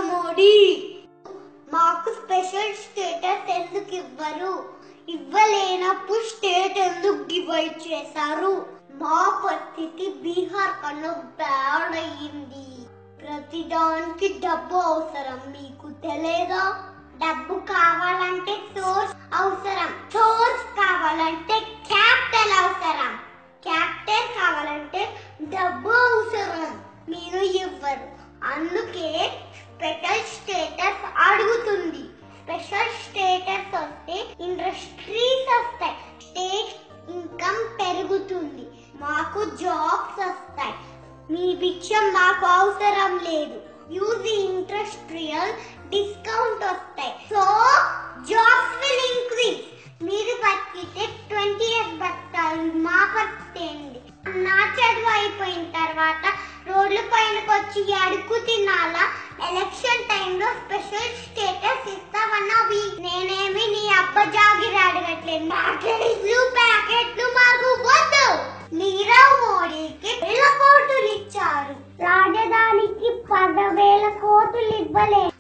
మోడీ మాకు special status ఎందుకు ఇవ్వరు ఇవ్వలేనప్పుడు స్టేట్ ఎందుకు డివైడ్ చేశారు మా పరిస్థితి బీహార్ కన్నా బ్యాడ్ అయ్యింది ప్రతిదానికి డబ్బు అవసరం మీకు తెలియదా డబ్బు కావాలంటే సోర్స్ అవసరం సోర్స్ కావాలంటే క్యాపిటల్ అవసరం క్యాపిటల్ కావాలంటే డబ్బు అవసరం మీరు ఇవ్వరు అందుకే స్పెషల్ స్టేటస్ అడుగుతుంది స్పెషల్ స్టేటస్ వస్తే ఇండస్ట్రీస్ వస్తాయి స్టేట్ ఇన్కమ్ పెరుగుతుంది మాకు జాబ్స్ వస్తాయి మీ విషయం మాకు అవసరం లేదు యూజ్ ఇండస్ట్రియల్ డిస్కౌంట్ వస్తాయి సో జాబ్స్ విల్ ఇంక్రీజ్ మీరు బతికితే ట్వంటీ ఇయర్స్ బతకాలి మా పరిస్థితి ఏంటి నా చదువు అయిపోయిన తర్వాత రోడ్ల పైనకి వచ్చి అడుగు తినాలా ఎలక్షన్ టైంలో స్పెషల్ స్టేటస్ ఇస్తామన్నవి నేనేమి నీ అబ్బ జాగిరి అడగట్లేదు ప్యాకెట్లు ప్యాకెట్లు మాకు వద్దు నీరవ్ మోడీకి వేల కోట్లు ఇచ్చారు రాజధానికి పదవేల కోట్లు ఇవ్వలేదు